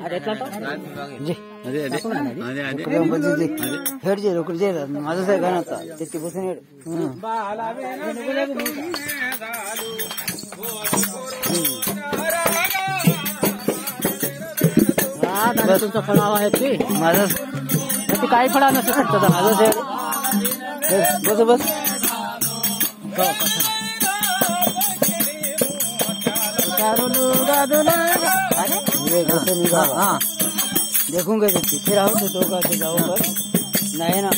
అది ఎట్లా అంటావు? జీ. అదే అదే అదే అదే ఒకటి కొంచెం జీ. హేడ్ చేయరు ఒకటి చేయరు మదసే కానీ తెచ్చి కూర్చున్నాడు मदद ती काही फळा नसू शकतो मदत बस बस हाँ देखूंगे देखी फिर आओ तो दो का जाओ पर नहीं ना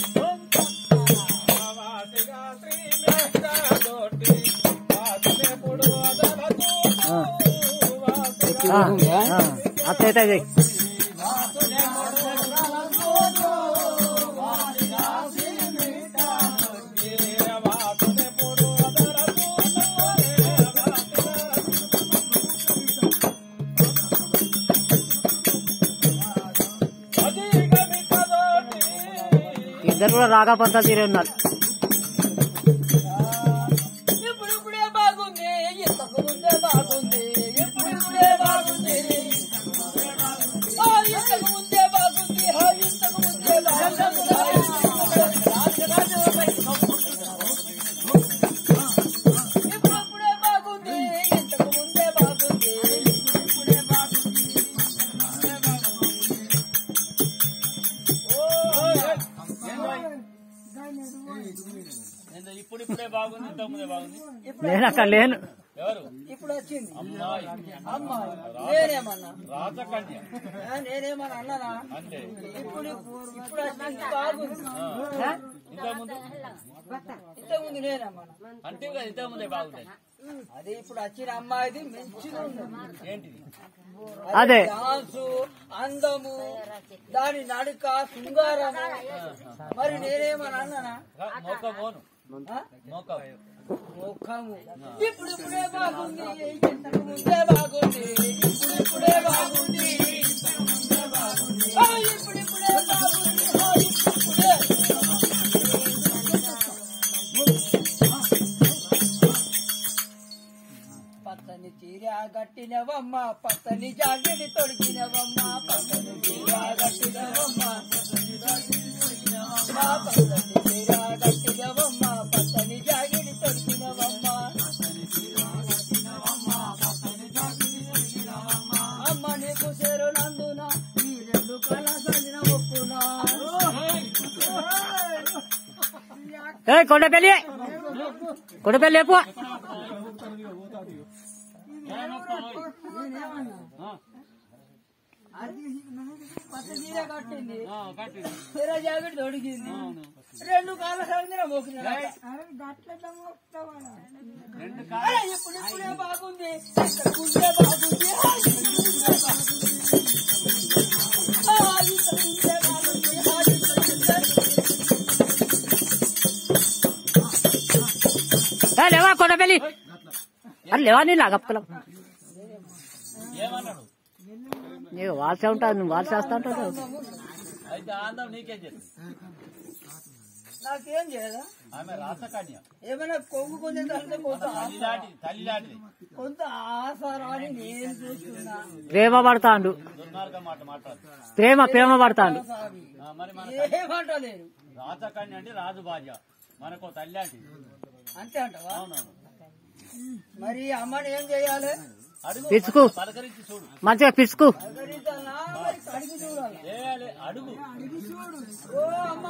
हाँ देखूंगे हाँ आता येता देख ఇద్దరు కూడా రాగా పంతా తీరే ఉన్నారు ఇప్పుడిప్పుడే బాగుంది ఇంతకు ముందే బాగుంది ఇప్పుడిప్పుడే బాగుంది ఆ, ఇంతకు ముందే బాగుంది ఆ, ఇంతకు ముందే బాగుంది ఇప్పుడిప్పుడే బాగుంది ఇంతకు ముందే బాగుంది ఇప్పుడే బాగుంది ఇప్పుడు ఇప్పుడే బాగుంది ఇంతకు ముందే బాగుంది నేను అక్కడ లేను ఎవరు ఇప్పుడు వచ్చింది అమ్మాయి అమ్మాయి నేనేమన్నా రాజకన్య ఆ, నేనేమన్నా అన్నానా అంటే ఇప్పుడు ఇప్పుడు వచ్చింది బాగుంది ఆ? ఇంతకు ముందు ఇంతకుముందు నేనమ్మా అంటే కదా ఇంతకు ముందే బాగుంది అదే ఇప్పుడు వచ్చిన అమ్మాయిది మంచిగా ఉంది ఏంటిది అదే డాన్సు అందము దాని నడుక శృంగారము మరి నేనేమని అన్నానా మోక మోను ఆ? మోక ముఖము ఇప్పుడు ఇప్పుడే బాగుంది ఇంతకు ముందే బాగుంది ఇప్పుడు ఇప్పుడే బాగుంది ఆ, ఇప్పుడు ఇప్పుడే బాగుంది ఆ, ఇప్పుడిప్పుడే. పచ్చని చీర గట్టినవమ్మ పచ్చని జాకెట్ తొడిగినవమ్మ పచ్చని చీర గట్టినవమ్మ మా పచ్చని చీర గట్టినవమ్మ పచ్చని జాకెట్ తొడిగినవమ్మ అమ్మ నీకు చేరు నందున ఈ రెండు కళ చదిన ఒప్పునా ఏ కొండపల్లి కొండపల్లి లేపు పచ్చ చీర కట్టింది చీర జాకెట్ తొడిగింది రెండు కాళ్ళ చదిన మొక్కిన అరే, ఇప్పుడు ఇప్పుడే బాగుంది ఇంతకుముందే బాగుంది ఆ, ఇంతకుముందే బాగుంది. ఆ, ఇంతకుముందే బాగుంది ఆ, ఇంతకుముందే ఏ, లేవా కొండపల్లి అరే లేవా నేను అగప్పలం ఏమన్నాడు నీకు వాల్సే ఉంటుంది నువ్వు వాల్సి వేస్తా ఉంటావు అయితే ఆందం నీకేం చెప్పి నాకేం చేయదా ఆమె రాసకన్య ఏమైనా కొంగు కొంచెం తగ్గితే కొంత తల్లి లాంటి తల్లి లాంటిది కొంత ఆసారాన్ని నేను చూస్తున్నా ప్రేమ పడతాండు దుర్మార్గం మాట మాట్లాడు ప్రేమ ప్రేమ పడతాండు సామి. ఆ, మరి మన ఏమంటలేరు రాజకన్య అంటే రాజు భార్య మనకు తల్లి లాంటిది అంతే అంటవా అవునవును మరి అమ్మని ఏం చేయాలి అడుగు పిచ్చుకు పలకరించి చూడు మంచిగా పిసుకు అగరితనా మరి కడిగి చూడాలి చేయాలి అడుగు ఓ అమ్మా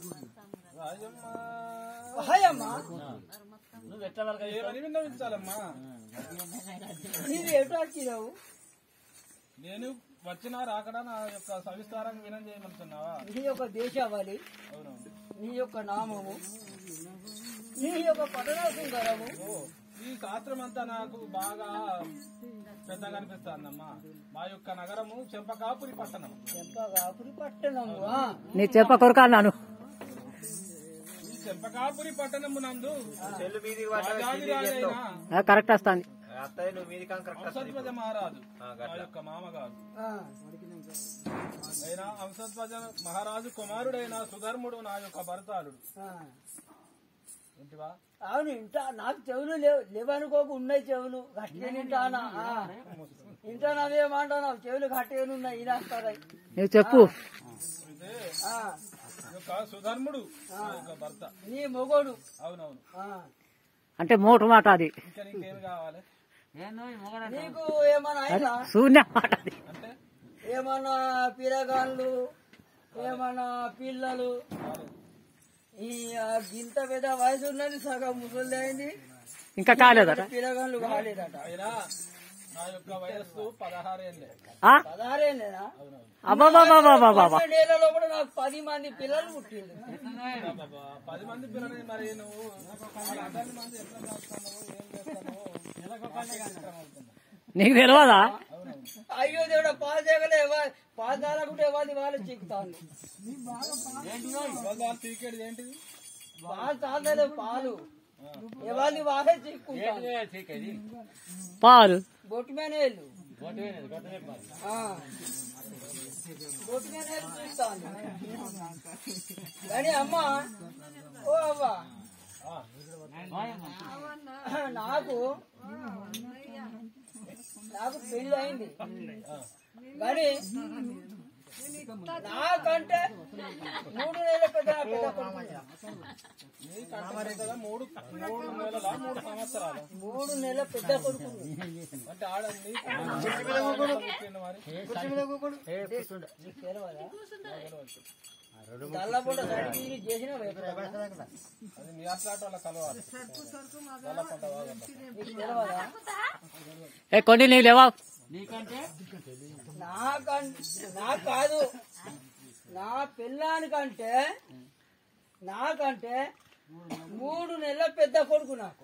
హాయ్ అమ్మా నువ్వు ఎట్లా వరకు విన్నవించాలమ్మా నీవు ఎటు వచ్చినావు నేను వచ్చిన రాకడా నా యొక్క సవిస్తారంగా వినం చేయమంటున్నావా నీ యొక్క దేశావళి నీ యొక్క నామము నీ యొక్క పట్టణ సుందరము ఈ శాస్త్రం అంతా నాకు బాగా పెద్దగా అనిపిస్తుందమ్మా మా యొక్క నగరము చెంపకాపురి పట్టణం చెంపగాపురి పట్టణము ఆ. నీ చెప్ప కొరక అన్నాను ఈ చెంపకాపురి పట్టణము నందు రాజాదిరాజైన ఆ, కరెక్ట్ వస్తాంది అంశధ్వజ మహారాజు మా యొక్క మామగారు ఆ. అయినా అంశధ్వజ మహారాజు కుమారుడైన సుధర్ముడు నా యొక్క భర్తాలుడు ఆ. ఇంటివా అవును ఇంటా నాకు చెవులు లేవు లేవనుకోకు ఉన్నాయి చెవులు గట్టిగా వింటానా ఆ. వింటాను అవేమంటావు చెవులు గట్టిగా ఉన్నాయి ఇదేస్తారా నువ్వు చెప్పు అయితే ఆ, ఈ యొక్క సుధర్ముడు నా యొక్క భర్త నీ మొగోడు అవునవును ఆ. అంటే మోటు మాట అది ఇంకా నీకేం కావాలి నీకు ఏమన్నా అయినా శూన్య మాట అది అంటే ఏమన్నా పిల్లగాళ్ళు ఏమన్నా పిల్లలు ఈ ఆ గింత పెద్ద వయసు ఉన్నది సగం ముసలి అయింది ఇంకా కాలేదట పిల్లగాళ్ళు కాలేదట అయినా నా యొక్క వయస్సు పదహారు ఏళ్ళే ఆ? పదహారేళ్ళేనా అబ్బబ్బబ్బబ్బబ్బబ్బ. పన్నెండేళ్లలో కూడా నాకు పది మంది పిల్లలు పుట్టింది బాబా, పది మంది పిల్లలని మరి నువ్వు మరి అందరి మంది ఎట్లా చేస్తున్నావు ఏం చేస్తున్నావు నీకు తెలియదా అయ్యో దేవుడ పాలు చేయగలే పాలు తాగకుంటే ఎవరి వాళ్ళు చిక్కుతాను వాళ్ళు పీకేది ఏంటిది పాలు తాగలేదు పాలు ఎవరిని వాళ్ళే చిక్కుంటాను పాలు బొట్టు మీద వేళ్ళు ఆ. బొట్టు మీద వేళ్ళు చూస్తాను కానీ అమ్మ ఓ అవ్వ నాకు నాకు పెళ్లి అయింది కానీ నాకంటే మూడు నెలల పెద్ద నా పెద్ద కొడుకు. కదా మూడు మూడు నెలల మూడు సంవత్సరాలు మూడు నెలల పెద్ద కొడుకు అంటే ఆడ నీకు పుట్టిండు మరి దల్లపూట సైడ్ తీరి చేసిన అది మీ అట్లాంటి వాళ్ళ కలవాలి నల్లపంట వాగంట. నీకు తెలియదా ఏ కొన్ని నీకు లేవా నాకంటే నాకు కాదు నా పిల్లానికంటే నాకంటే మూడు నెలల పెద్ద కొడుకు నాకు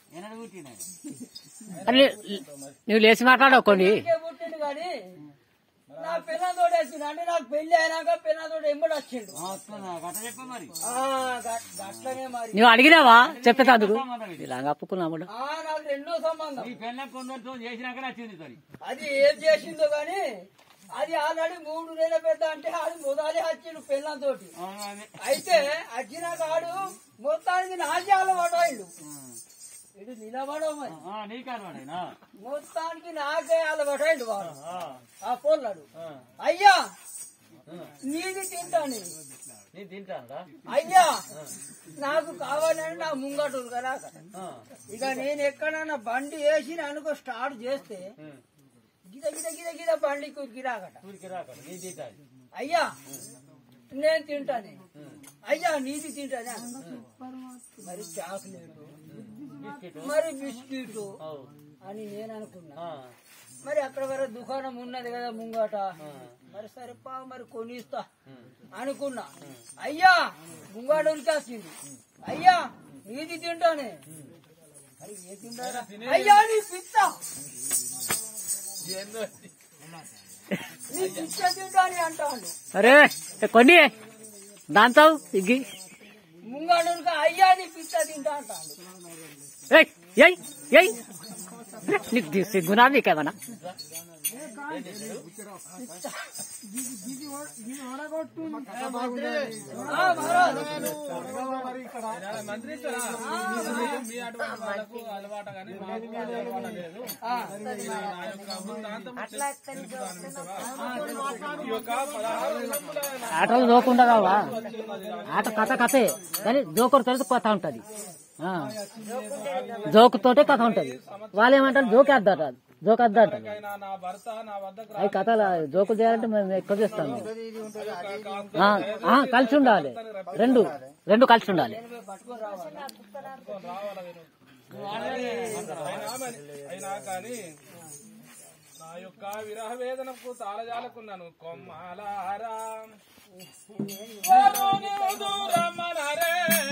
అని నువ్వు లేచి మాట్లాడవు కొన్ని ఇంకే పుట్టిండు కానీ నా పిల్లతోటి వచ్చిండు అంటే నాకు పెళ్లి అయినాక పిల్లతోటి ఎంబడి వచ్చిండు ఆ, గ- గట్లనే మరి నువ్వు అడిగినావా చెప్పేటందుకు ఇలా అప్పుకున్నాము ఆ నాకు రెండో సంబంధం పెళ్ళ కొందరితో చేసినాక నచ్చింది తల్లి అది ఏం చేసిందో గాని అది ఆల్రెడీ మూడు నెలల పెద్ద అంటే అది మొదలే వచ్చిండు పిల్లలతోటి అయితే వచ్చినాక ఆడు మొత్తానికి నాకే అలవాటు అయిండు ఇటు నిలబడవు మరి నీకు అలవాడైనా మొత్తానికి నాకే అలవాటు అయిండు వాడు ఆ పొల్లడు అయ్యా నీది తింటాను నేను తింటాను అయ్యా నాకు కావాలని నా ముంగటు కదా ఇక నేను ఎక్కడన్నా బండి వేసి అనుకో స్టార్ట్ చేస్తే గిద గిద గిద గిద బండికి గిరాకట ఊరికి రాకడు నీ తింటాను అయ్యా నేను తింటానే అయ్యా నీది తింటానే మరి చాక్లెట్ మరి బిస్కెట్ అని నేను అనుకున్నా మరి అక్కడ వరకు దుకాణం ఉన్నది కదా ముంగట మరి సరిపా మరి కొనిస్తా అనుకున్నా అయ్యా ముంగాడు ఉరికేస్తుంది అయ్యా నీది తింటానే మరి ఏ తింటారా అయ్యా నీ పిచ్చ నీ పిచ్చ తింటాని అంటాడు అరే ఏ కొన్ని దాంతో ఇగ్గి ముంగాడు ఉరిక అయ్యా నీ పిచ్చ తింటా అంటాడు ఏయ్ ఏయ్ ఏయ్ నీకు ది- సిగ్గునా నీకేమన్నా ఆ, మహారాజ్. ఏదైనా మంత్రి ఇస్తారా? మీ అటువంటి వాళ్ళకు అలవాటు కానీ మాకు అది అలవాటు లేదు నా యొక్క వృత్తాంతం చెప్తాను మిత్రమా. ఈ యొక్క పదహారు నెలల ఆటలు జోకుండా కావా ఆట కథ కథే కానీ జోకుడు తెలిసి కథ ఉంటది ఆ. జోకుతోటే కథ ఉంటది వాళ్ళు ఏమంటారు జోకేద్దట జోకద్దంట అయినా నా భర్త నా వద్దకు అవి కథలు జోకులు చేయాలంటే మేము ఎక్కువ చేస్తాం ఆ, ఆ, కలిసి ఉండాలి రెండు రెండు కలిసి ఉండాలి పట్టుకొని రావాలి రావాలి అయినా మరి అయినా కానీ నా యొక్క విరహ వేదనకు తాళజాలకున్నాను కొమ్మాలారా దూరమ్మనరే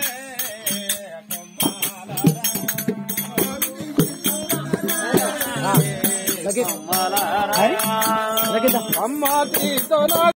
కొమ్మాలారా లగిద్దాం. లగిద్దాం. అమ్మా తీతో